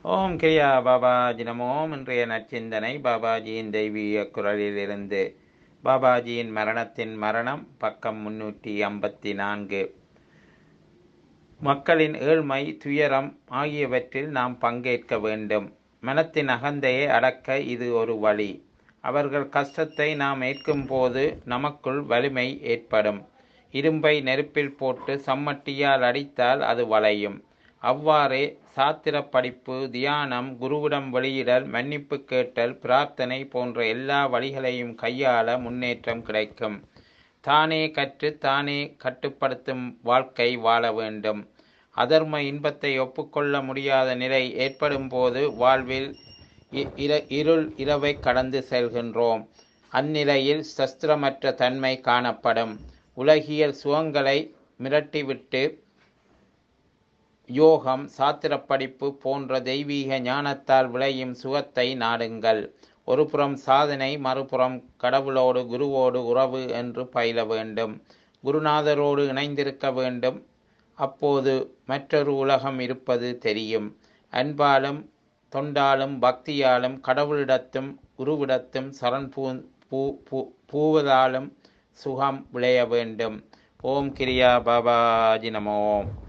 ஓம் கிரியா பாபாஜி நமோம் இன்றைய நற்சிந்தனை பாபாஜியின் தெய்வீக குரலிலிருந்து பாபாஜியின் மரணத்தின் மரணம் பக்கம் முன்னூற்றி ஐம்பத்தி நான்கு மக்களின் ஏழ்மை துயரம் ஆகியவற்றில் நாம் பங்கேற்க வேண்டும் மனத்தின் அகந்தையை அடக்க இது ஒரு வழி அவர்கள் கஷ்டத்தை நாம் ஏற்கும் போது நமக்குள் வலிமை ஏற்படும் இரும்பை நெருப்பில் போட்டு சம்மட்டியால் அடித்தால் அது வளையும் அவ்வாறே சாத்திர படிப்பு தியானம் குருவிடம் வெளியிடல் மன்னிப்பு கேட்டல் பிரார்த்தனை போன்ற எல்லா வழிகளையும் கையாள முன்னேற்றம் கிடைக்கும் தானே கற்று தானே கட்டுப்படுத்தும் வாழ்க்கை வாழ வேண்டும் அதர்ம இன்பத்தை ஒப்புக்கொள்ள முடியாத நிலை ஏற்படும் போது வாழ்வில் இருள் இரவை கடந்து செல்கின்றோம் அந்நிலையில் சஸ்திரமற்ற தன்மை காணப்படும் உலகியல் சுகங்களை மிரட்டிவிட்டு யோகம் சாத்திரப்படிப்பு போன்ற தெய்வீக ஞானத்தால் விளையும் சுகத்தை நாடுங்கள் ஒரு புறம் சாதனை மறுபுறம் கடவுளோடு குருவோடு உறவு என்று பயில வேண்டும் குருநாதரோடு இணைந்திருக்க வேண்டும் அப்போது மற்றொரு உலகம் இருப்பது தெரியும் அன்பாலும் தொண்டாலும் பக்தியாலும் கடவுளிடத்தும் குருவிடத்தும் சரண் பூ பூ பூவதாலும் சுகம் விளைய வேண்டும் ஓம் கிரியா பாபாஜி நமோம்